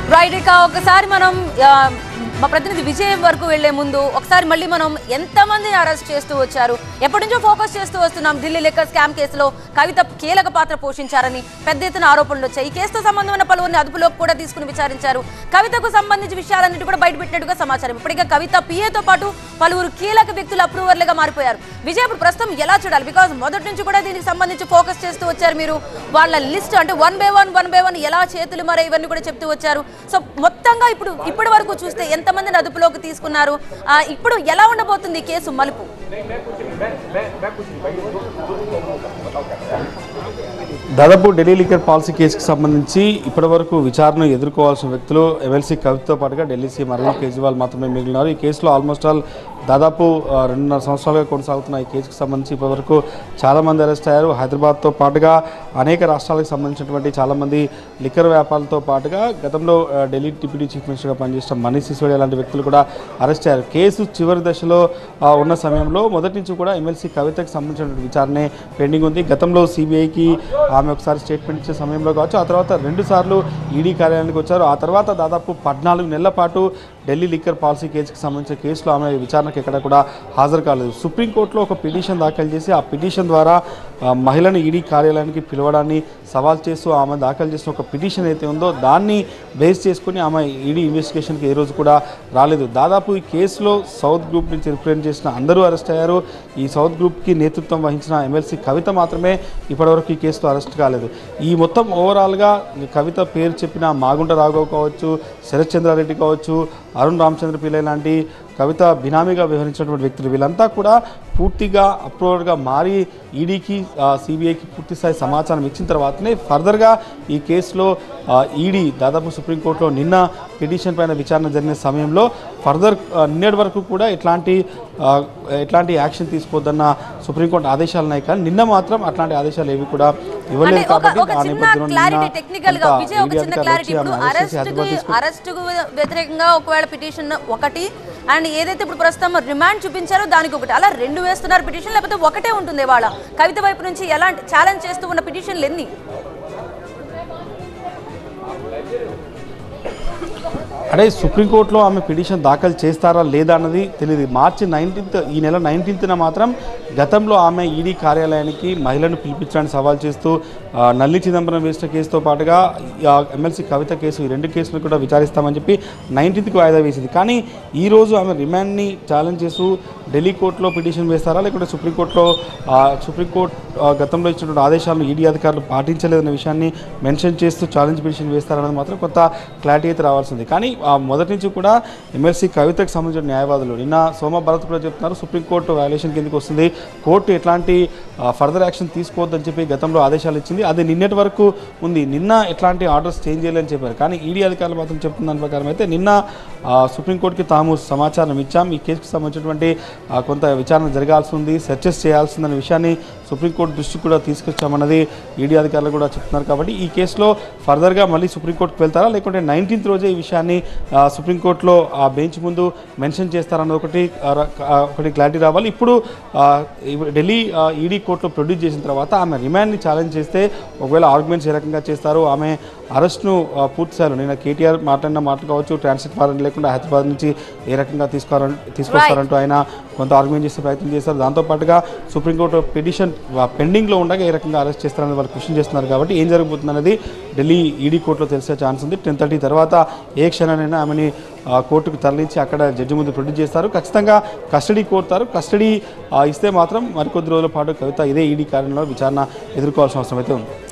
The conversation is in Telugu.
రైట్ ఇక ఒకసారి మనం ఆ, మా ప్రతినిధి విజయం వరకు వెళ్లే ముందు ఒకసారి మళ్ళీ మనం ఎంతమందిని అరెస్ట్ చేస్తూ వచ్చారు ఎప్పటి నుంచో ఫోకస్ చేస్తూ వస్తున్నాం ఢిల్లీ లెక్కర్ స్కామ్ కేసులో కవిత కీలక పాత్ర పోషించారని పెద్ద ఎత్తున ఆరోపణలు వచ్చాయి ఈ కేసుతో సంబంధం ఉన్న పలువురిని అదుపులోకి కూడా తీసుకుని విచారించారు కవితకు సంబంధించి విషయాలన్నిటి కూడా బయటపెట్టినట్టుగా సమాచారం ఇప్పటికే కవిత పిఏతో పాటు పలువురు కీలక వ్యక్తులు అప్రూవర్లుగా మారిపోయారు విజయ్ ఇప్పుడు ప్రస్తుతం ఎలా చూడాలి బికాజ్ మొదటి నుంచి కూడా దీనికి సంబంధించి ఫోకస్ చేస్తూ వచ్చారు మీరు వాళ్ళ లిస్ట్ అంటే one by one one by one ఎలా చేతులు మరి ఇవన్నీ కూడా చెప్తూ వచ్చారు సో మొత్తంగా ఇప్పుడు ఇప్పటి వరకు చూస్తే ఎంతమందిని అదుపులోకి తీసుకున్నారు ఆ, ఇప్పుడు ఎలా ఉండబోతుంది ఈ కేసు మలుపు దాదాపు ఢిల్లీ లీకర్ పాలసీ కేసుకు సంబంధించి ఇప్పటివరకు విచారణ ఎదుర్కోవాల్సిన వ్యక్తులు ఎమ్మెల్సీ కవితతో పాటుగా ఢిల్లీ సీఎం అరవింద్ కేజ్రీవాల్ మాత్రమే మిగిలినారు ఈ కేసులో ఆల్మోస్ట్ ఆల్ దాదాపు ఆ, రెండున్నర సంవత్సరాలుగా కొనసాగుతున్న ఈ కేసుకు సంబంధించి ఇప్పటివరకు చాలామంది అరెస్ట్ అయ్యారు హైదరాబాద్తో పాటుగా అనేక రాష్ట్రాలకు సంబంధించినటువంటి చాలామంది లిక్కర్ వ్యాపారులతో పాటుగా గతంలో ఆ, ఢిల్లీ డిప్యూటీ చీఫ్ మినిస్టర్గా పనిచేసిన మనీష్ సిసోడియా లాంటి వ్యక్తులు కూడా అరెస్ట్ అయ్యారు కేసు చివరి దశలో ఆ, ఉన్న సమయంలో మొదటి నుంచి కూడా ఎమ్మెల్సీ కవితకు సంబంధించిన విచారణే పెండింగ్ ఉంది గతంలో సిబిఐకి ఆమె ఒకసారి స్టేట్మెంట్ ఇచ్చే సమయంలో కావచ్చు ఆ తర్వాత రెండు సార్లు ఈడీ కార్యాలయానికి వచ్చారు ఆ తర్వాత దాదాపు పద్నాలుగు నెలల పాటు ఢిల్లీ లిక్కర్ పాలసీ కేసుకి సంబంధించిన కేసులో ఆమె విచారణకు ఎక్కడ కూడా హాజరు కాలేదు సుప్రీంకోర్టులో ఒక పిటిషన్ దాఖలు చేసి ఆ పిటిషన్ ద్వారా ఆ, మహిళను ఈడీ కార్యాలయానికి పిలవడాన్ని సవాల్ చేస్తూ ఆమె దాఖలు చేసిన ఒక పిటిషన్ అయితే ఉందో దాన్ని బేస్ చేసుకుని ఆమె ఈడీ ఇన్వెస్టిగేషన్కి ఏ రోజు కూడా రాలేదు దాదాపు ఈ కేసులో సౌత్ గ్రూప్ నుంచి రిప్రజెంట్ చేసిన అందరూ అరెస్ట్ అయ్యారు ఈ సౌత్ గ్రూప్కి నేతృత్వం వహించిన ఎమ్మెల్సీ కవిత మాత్రమే ఇప్పటివరకు ఈ కేసులో అరెస్ట్ కాలేదు ఈ మొత్తం ఓవరాల్గా కవిత పేరు చెప్పిన మాగుంట రాఘవ్ కావచ్చు శరత్ చంద్రారెడ్డి కావచ్చు అరుణ్ రామచంద్ర పిల్లై లాంటి కవిత బినామీగా వ్యవహరించినటువంటి వ్యక్తులు వీళ్ళంతా కూడా పూర్తిగా అప్రూవర్గా మారి ఈడీకి సిబిఐకి పూర్తి స్థాయి సమాచారం ఇచ్చిన తర్వాతనే ఫర్దర్గా ఈ కేసులో ఈడీ దాదాపు సుప్రీంకోర్టులో నిన్న పిటిషన్ పైన విచారణ జరిగిన సమయంలో ఫర్దర్ నిన్నటి వరకు కూడా ఎట్లాంటి ఆ, ఎట్లాంటి యాక్షన్ తీసుకోవద్దన్న సుప్రీంకోర్టు ఆదేశాలు ఉన్నాయి కానీ నిన్న మాత్రం అట్లాంటి ఆదేశాలు ఏవి కూడా అంటే ఇవ్వలేదు ఒక కాబట్టి ఒక ఆ చిన్న నేపథ్యంలో క్లారిటీ నిన్న టెక్నికల్ గా కొంత విజయ్ ఒక ఈడీ చిన్న అధికారులు క్లారిటీ వచ్చి ఇప్పుడు ఆమెను అరెస్ట్ చేసి అరెస్ట్ హైదరాబాద్ తీసుకు- అరెస్ట్ వ్యతిరేకంగా ఒకవేళ పిటిషన్ ఒకటి అండ్ ఏదైతే ఇప్పుడు ప్రస్తుతం రిమాండ్ చూపించారో దానికి ఒకటి అలా రెండు వేస్తున్నారు పిటిషన్ లేకపోతే ఒకటే ఉంటుంది వాళ్ళ కవిత వైపు నుంచి ఎలాంటి ఛాలెంజ్ చేస్తూ ఉన్న పిటిషన్లు ఎన్ని అంటే సుప్రీంకోర్టులో ఆమె పిటిషన్ దాఖలు చేస్తారా లేదా అన్నది తెలియదు మార్చి నైన్టీన్త్ ఈ నెల నైన్టీన్త్న మాత్రం గతంలో ఆమె ఈడీ కార్యాలయానికి మహిళను పిలిపించడానికి సవాల్ చేస్తూ ఆ, నల్లి చిదంబరం వేసిన కేసుతో పాటుగా ఆ, ఎమ్మెల్సీ కవిత కేసు ఈ రెండు కేసులు కూడా విచారిస్తామని చెప్పి నైన్టీన్త్కి వాయిదా వేసింది కానీ ఈ రోజు ఆమె రిమాండ్ని ఛాలెంజ్ చేస్తూ ఢిల్లీ కోర్టులో పిటిషన్ వేస్తారా లేకుంటే సుప్రీంకోర్టులో ఆ, సుప్రీంకోర్టు ఆ, గతంలో ఇచ్చినటువంటి ఆదేశాలను ఈడీ అధికారులు పాటించలేదన్న విషయాన్ని మెన్షన్ చేస్తూ ఛాలెంజ్ పిటిషన్ వేస్తారన్నది మాత్రం కొంత క్లారిటీ అయితే రావాల్సింది కానీ ఆ మొదటి నుంచి కూడా ఎమ్మెల్సీ కవితకు సంబంధించిన న్యాయవాదులు నిన్న సోమ భరత్ కూడా చెప్తున్నారు సుప్రీంకోర్టు వైలేషన్ కిందకి వస్తుంది కోర్టు ఎట్లాంటి ఫర్దర్ యాక్షన్ తీసుకోవద్దని చెప్పి గతంలో ఆదేశాలు ఇచ్చింది అది నిన్నటి వరకు ఉంది నిన్న ఎట్లాంటి ఆర్డర్స్ చేంజ్ చేయాలని చెప్పారు కానీ ఈడీ అధికారులు మాత్రం చెప్తున్న దాని ప్రకారం అయితే నిన్న ఆ, సుప్రీంకోర్టుకి తాము సమాచారం ఇచ్చాం ఈ కేసుకు సంబంధించినటువంటి ఆ, కొంత విచారణ జరగాల్సి ఉంది సెర్చెస్ చేయాల్సిందనే విషయాన్ని సుప్రీంకోర్టు దృష్టికి కూడా తీసుకొచ్చామన్నది ఈడీ అధికారులు కూడా చెప్తున్నారు కాబట్టి ఈ కేసులో ఫర్దర్గా మళ్ళీ సుప్రీంకోర్టుకు వెళ్తారా లేకుంటే నైన్టీన్త్ రోజే ఈ విషయాన్ని ఆ, సుప్రీంకోర్టులో ఆ బెంచ్ ముందు మెన్షన్ చేస్తారన్నది ఒకటి ఆ, ర- ఆ, ఒకటి క్లారిటీ రావాలి ఇప్పుడు ఆ, ఇప్పుడు ఢిల్లీ ఆ, ఈడీ కోర్టులో ప్రొడ్యూస్ చేసిన తర్వాత ఆమె రిమాండ్ని ఛాలెంజ్ చేస్తే ఒకవేళ ఆర్గ్యుమెంట్స్ ఏ రకంగా చేస్తారో ఆమె అరెస్ట్ను ఆ, పూర్తి స్థాయిలో నేను కేటీఆర్ మాట్లాడిన మాటలు కావచ్చు ట్రాన్సిట్ వారెంట్ లేకుండా హైదరాబాద్ నుంచి ఏ రకంగా తీసుకోవాలని తీసుకొస్తారంటూ ఆయన కొంత ఆర్గ్యుమెంట్ చేసే ప్రయత్నం చేస్తారు దాంతోపాటుగా సుప్రీంకోర్టు పిటిషన్ పెండింగ్లో ఉండగా ఏ రకంగా అరెస్ట్ చేస్తారని వాళ్ళు క్వశ్చన్ చేస్తున్నారు కాబట్టి ఏం జరగబోతుంది అనేది ఢిల్లీ ఈడీ కోర్టులో తెలిసే ఛాన్స్ ఉంది టెన్ థర్టీ తర్వాత ఏ క్షణానైనా ఆమెని ఆ, కోర్టుకు తరలించి అక్కడ జడ్జి ముందు ప్రొడ్యూస్ చేస్తారు ఖచ్చితంగా కస్టడీ కోరుతారు కస్టడీ ఆ, ఇస్తే మాత్రం మరికొద్ది రోజుల పాటు కవిత ఇదే ఈడీ కార్యాలయంలో విచారణ ఎదుర్కోవాల్సిన అవసరం అయితే ఉంది